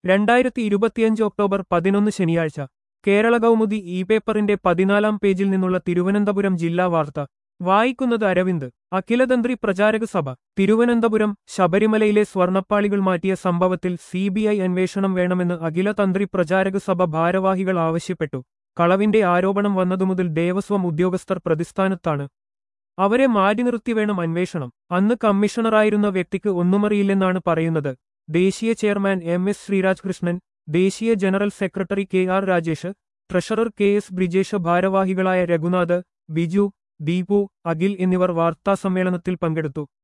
രണ്ടായിരത്തി ഇരുപത്തിയഞ്ച് ഒക്ടോബർ പതിനൊന്ന് ശനിയാഴ്ച കേരള കൗമുദി ഇ പേപ്പറിന്റെ പതിനാലാം പേജിൽ നിന്നുള്ള തിരുവനന്തപുരം ജില്ലാ വാർത്ത വായിക്കുന്നത് അരവിന്ദ് അഖിലതന്ത്രി പ്രചാരക സഭ തിരുവനന്തപുരം ശബരിമലയിലെ സ്വർണപ്പാളികൾ മാറ്റിയ സംഭവത്തിൽ സിബിഐ അന്വേഷണം വേണമെന്ന് അഖിലതന്ത്രി പ്രചാരക സഭ ഭാരവാഹികൾ ആവശ്യപ്പെട്ടു കളവിന്റെ ആരോപണം വന്നതുമുതൽ ദേവസ്വം ഉദ്യോഗസ്ഥർ പ്രതിസ്ഥാനത്താണ് അവരെ മാറ്റി നിർത്തി വേണം അന്വേഷണം അന്ന് കമ്മീഷണറായിരുന്ന വ്യക്തിക്ക് ഒന്നുമറിയില്ലെന്നാണ് പറയുന്നത് ദേശീയ chairman M S Sreeraj Krishnan ദേശീയ general secretary K R Rajesh treasurer K S Brijesh ഭാരവാഹികളായ രഘുനാഥ് ബിജു ദീപു അഖിൽ എന്നിവർ വാർത്താസമ്മേളനത്തിൽ പങ്കെടുത്തു